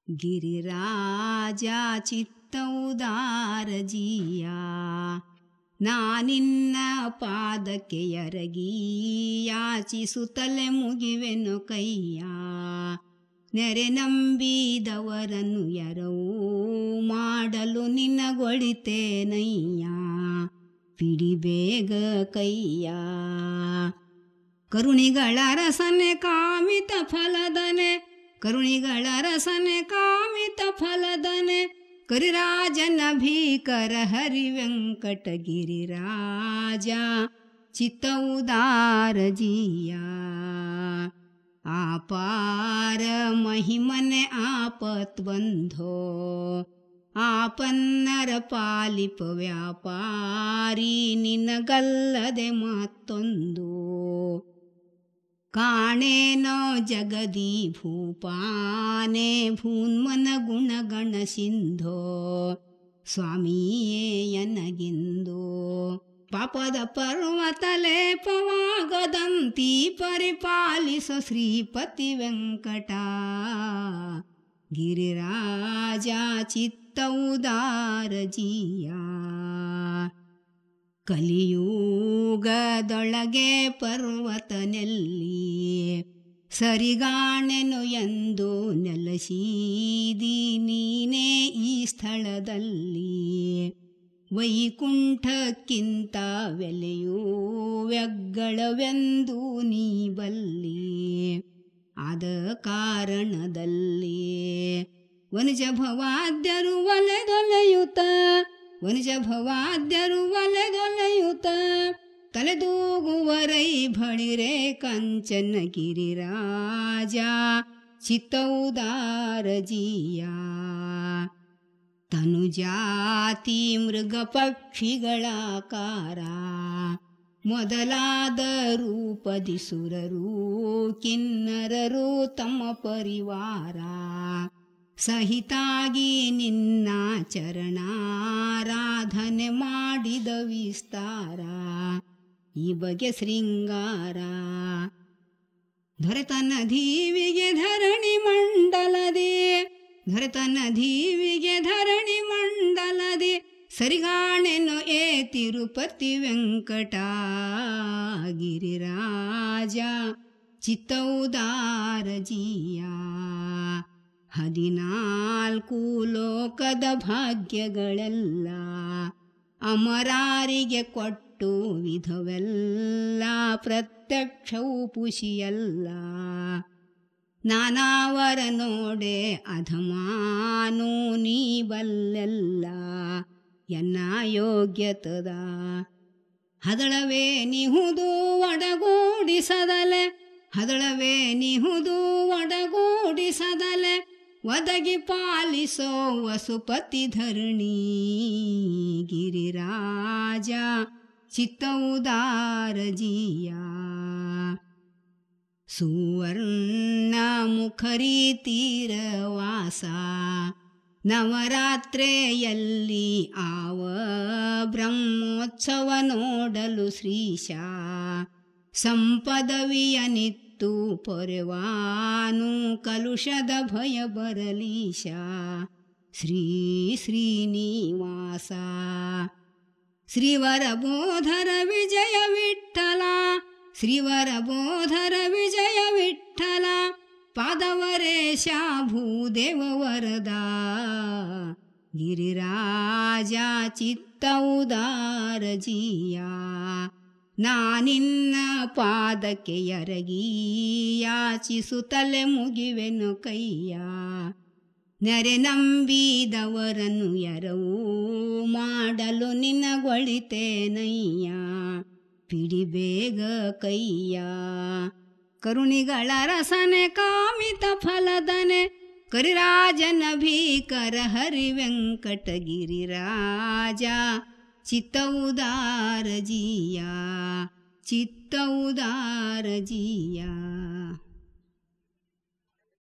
ಗಿರಿರಾಜ ಚಿತ್ತ ಉದಾರ ಜೀಯ ನಾನಿನ್ನ ಪಾದಕ್ಕೆ ಎರಗಿ ಯಾಚಿಸುತ್ತಲೇ ಮುಗಿವೆನು ಕೈಯ ನೆರೆ ನಂಬಿದವರನ್ನು ಎರವೂ ಮಾಡಲು ನಿನ್ನಗೊಳಿತೇನಯ್ಯ ಪಿಡಿಬೇಗ ಕೈಯ ಕರುಣಿಗಳ ರಸನೆ ಕಾಮಿತ ಫಲದನೆ ಕರುಣಿಗಳ ರಸನೆ ಕಾಮಿತ ಫಲದನೆ ಕರಿರಾಜನ ಭೀಕರ ಹರಿ ವೆಂಕಟಗಿರಿ ರಾಜ ಚಿತ್ತ ಉದಾರ ಜೀಯ ಆಪಾರ ಮಹಿಮನೆ ಆಪತ್ ಬಂಧೋ ಆಪನ್ನರ ಪಾಲಿಪ ವ್ಯಾಪಾರಿ ನಿನಗಲ್ಲದೆ ಮತ್ತೊಂದು ಕಾಣೇನೋ ಜಗದಿ ಭೂಪಾನೆ ಭೂನ್ಮನ ಗುಣಗಣ ಸಿಂಧೋ ಸ್ವಾಮಿಯೇ ಎನಗಿಂದು ಪಾಪದ ಪರ್ವತ ಲೇಪವಾಗದಂತಿ ಪರಿಪಾಲಿಸೋ ಶ್ರೀಪತಿ ವೆಂಕಟ ಗಿರಿರಾಜ ಚಿತ್ತ ಉದಾರ ಜೀಯ ಕಲಿಯುಗದೊಳಗೆ ಪರ್ವತನೆಲ್ಲಿ ಸರಿಗಾಣೆನು ಎಂದು ನೆಲಸೀದಿ ನೀನೇ ಈ ಸ್ಥಳದಲ್ಲಿ ವೈಕುಂಠಕ್ಕಿಂತ ಬೆಲೆಯೂ ವ್ಯಗ್ಗಳವೆಂದು ನೀ ಬಲ್ಲಿ ಆದ ಕಾರಣದಲ್ಲಿ ವನಿಜ ಭವಾದ್ಯರು ಒಲೆದೊಲೆಯುತ ವನಿಜ ಭವಾದ್ಯರು ಒಲೆದೊಲೆಯುತ ತಲೆದೂಗುವರೈ ಬಳಿರೆ ಕಂಚನ ಗಿರಿರಾಜ ಚಿತ್ತೌದಾರ ಜೀಯ ತನು ಜಾತಿ ಮೃಗ ಪಕ್ಷಿಗಳಾಕಾರ ಮೊದಲಾದ ರೂಪದಿ ಸುರರು ಕಿನ್ನರರು ತಮ್ಮ ಪರಿವಾರ ಸಹಿತಾಗಿ ನಿನ್ನ ಚರಣಾರಾಧನೆ ಮಾಡಿದ ವಿಸ್ತಾರ ಈ ಬಗೆ ಶೃಂಗಾರ ಧರತನ ಧೀವಿಗೆ ಧರಣಿ ಮಂಡಲದೆ ಧರತನ ಧೀವಿಗೆ ಧರಣಿ ಮಂಡಲದೆ ಸರಿಗಾಣೆನು ಏ ತಿರುಪತಿ ವೆಂಕಟ ಗಿರಿರಾಜ ಚಿತ್ತೌದಾರ ಜೀಯ ಹದಿನಾಲ್ಕು ಲೋಕದ ಭಾಗ್ಯಗಳೆಲ್ಲ ಅಮರಾರಿಗೆ ಕೊಟ್ಟು ವಿಧವೆಲ್ಲ ಪ್ರತ್ಯಕ್ಷವು ಪುಷಿಯಲ್ಲ ನಾನಾವರ ನೋಡೆ ಅಧಮಾನು ನೀ ಬಲ್ಲೆಲ್ಲ ಎನ್ನ ಯೋಗ್ಯತದ ಹದಳವೇ ನಿಹುದು ಒಡಗೂಡಿಸದಲೆ ಹದಳವೇ ನಿಹುದು ಒಡಗೂಡಿಸದಲೆ ಒದಗಿ ಪಾಲಿಸೋ ವಸುಪತಿ ಧರಣಿ ಗಿರಿರಾಜ ಚಿತ್ತೌದಾರ ಜೀಯ ಸುವರ್ಣ ಮುಖರಿ ತೀರವಾಸ ನವರಾತ್ರೆಯಲ್ಲಿ ಆವ ಬ್ರಹ್ಮೋತ್ಸವ ನೋಡಲು ಶ್ರೀಶ ಸಂಪದವಿಯ ನಿತ್ತು ಪೊರೆವಾನು ಕಲುಷದ ಭಯ ಬರಲೀಶ ಶ್ರೀ ಶ್ರೀನಿವಾಸ ಶ್ರೀವರ ಬೋಧರ ವಿಜಯ ವಿಠಲ ಶ್ರೀವರ ಬೋಧರ ವಿಜಯ ವಿಠಲ ಪಾದವರೇಶ ಭೂದೇವ ವರದ ಗಿರಿರಾಜ ಚಿತ್ತ ಉದಾರ ಜೀಯ ನಾನಿನ್ನ ಪಾದಕ್ಕೆ ಎರಗಿ ಯಾಚಿಸುತ್ತಲೇ ಮುಗಿವೆನು ಕೈಯ ನೆರೆ ನಂಬಿದವರನ್ನು ಎರವೂ ಮಾಡಲು ನಿನಗೊಳಿತೇನಯ್ಯ ಪಿಡಿಬೇಗ ಕೈಯ ಕರುಣಿಗಳ ರಸನೆ ಕಾಮಿತ ಫಲದನೆ ಕರಿರಾಜನ ಭೀಕರ ಹರಿ ವೆಂಕಟಗಿರಿ ರಾಜ ಚಿತ್ತ ಉದಾರ ಜೀಯ ಚಿತ್ತ ಉದಾರ ಜೀಯ